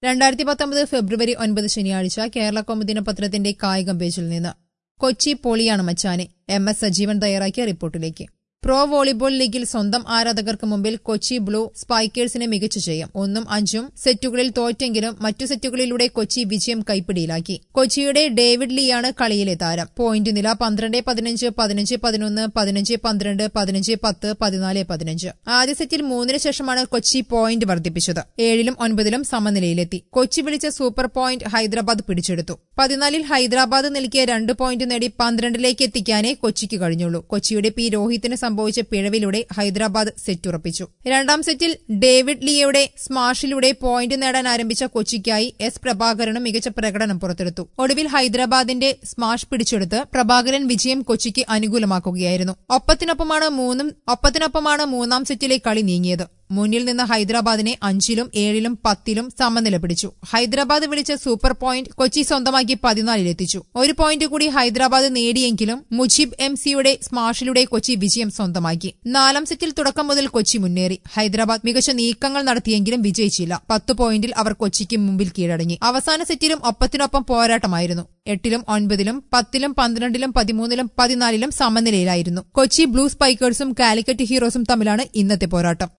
രണ്ടായിരത്തി പത്തൊമ്പത് ഫെബ്രുവരി ഒൻപത് ശനിയാഴ്ച കേരള കൗമുദിന പത്രത്തിന്റെ കായികം പേജിൽ നിന്ന് കൊച്ചി പൊളിയാണ് മച്ചാനെ എം എസ് സജീവൻ തയ്യാറാക്കിയ റിപ്പോർട്ടിലേക്ക് പ്രോ വോളിബോൾ ലീഗിൽ സ്വന്തം ആരാധകർക്ക് മുമ്പിൽ കൊച്ചി ബ്ലൂ സ്പൈക്കേഴ്സിനെ മികച്ചു ചെയ്യും ഒന്നും അഞ്ചും സെറ്റുകളിൽ തോറ്റെങ്കിലും മറ്റു സെറ്റുകളിലൂടെ കൊച്ചി വിജയം കൈപ്പിടിയിലാക്കി കൊച്ചിയുടെ ഡേവിഡ് ലീയാണ് കളിയിലെ താരം പോയിന്റ് നില പന്ത്രണ്ട് പതിനഞ്ച് പതിനഞ്ച് പതിനൊന്ന് പതിനഞ്ച് പന്ത്രണ്ട് പതിനഞ്ച് പത്ത് പതിനാല് പതിനഞ്ച് ആദ്യ സെറ്റിൽ മൂന്നിന് ശേഷമാണ് കൊച്ചി പോയിന്റ് വർദ്ധിപ്പിച്ചത് ഏഴിലും ഒൻപതിലും സമനിലയിലെത്തി കൊച്ചി വിളിച്ച സൂപ്പർ പോയിന്റ് ഹൈദരാബാദ് പിടിച്ചെടുത്തു പതിനാലിൽ ഹൈദരാബാദ് നൽകിയ രണ്ട് പോയിന്റ് നേടി പന്ത്രണ്ടിലേക്ക് എത്തിക്കാനേ കൊച്ചിക്ക് കഴിഞ്ഞുള്ളൂ കൊച്ചിയുടെ പി രോഹിത്തിന് സംഭവിച്ച പിഴവിലൂടെ ഹൈദരാബാദ് സെറ്റ് ഉറപ്പിച്ചു രണ്ടാം സെറ്റിൽ ഡേവിഡ് ലിയയുടെ സ്മാഷിലൂടെ പോയിന്റ് നേടാൻ ആരംഭിച്ച കൊച്ചിക്കായി എസ് പ്രഭാകരനും മികച്ച പ്രകടനം പുറത്തെടുത്തു ഒടുവിൽ ഹൈദരാബാദിന്റെ സ്മാഷ് പിടിച്ചെടുത്ത് പ്രഭാകരൻ വിജയം കൊച്ചിക്ക് അനുകൂലമാക്കുകയായിരുന്നു ഒപ്പത്തിനൊപ്പമാണ് മൂന്നും ഒപ്പത്തിനൊപ്പമാണ് മൂന്നാം സെറ്റിലെ കളി നീങ്ങിയത് മുന്നിൽ നിന്ന് ഹൈദരാബാദിനെ അഞ്ചിലും ഏഴിലും പത്തിലും സമനില പിടിച്ചു ഹൈദരാബാദ് വിളിച്ച സൂപ്പർ പോയിന്റ് കൊച്ചി സ്വന്തമാക്കി പതിനാലിലെത്തിച്ചു ഒരു പോയിന്റ് കൂടി ഹൈദരാബാദ് നേടിയെങ്കിലും മുജീബ് എം സിയുടെ സ്മാഷിലൂടെ കൊച്ചി വിജയം സ്വന്തമാക്കി നാലാം സെറ്റിൽ തുടക്കം മുതൽ കൊച്ചി മുന്നേറി ഹൈദരാബാദ് മികച്ച നീക്കങ്ങൾ നടത്തിയെങ്കിലും വിജയിച്ചില്ല പത്ത് പോയിന്റിൽ അവർ കൊച്ചിക്ക് മുമ്പിൽ കീഴടങ്ങി അവസാന സെറ്റിലും ഒപ്പത്തിനൊപ്പം പോരാട്ടമായിരുന്നു എട്ടിലും ഒൻപതിലും പത്തിലും പന്ത്രണ്ടിലും പതിമൂന്നിലും പതിനാലിലും സമനിലയിലായിരുന്നു കൊച്ചി ബ്ലൂ സ്പൈക്കേഴ്സും കാലിക്കറ്റ് ഹീറോസും തമ്മിലാണ് ഇന്നത്തെ പോരാട്ടം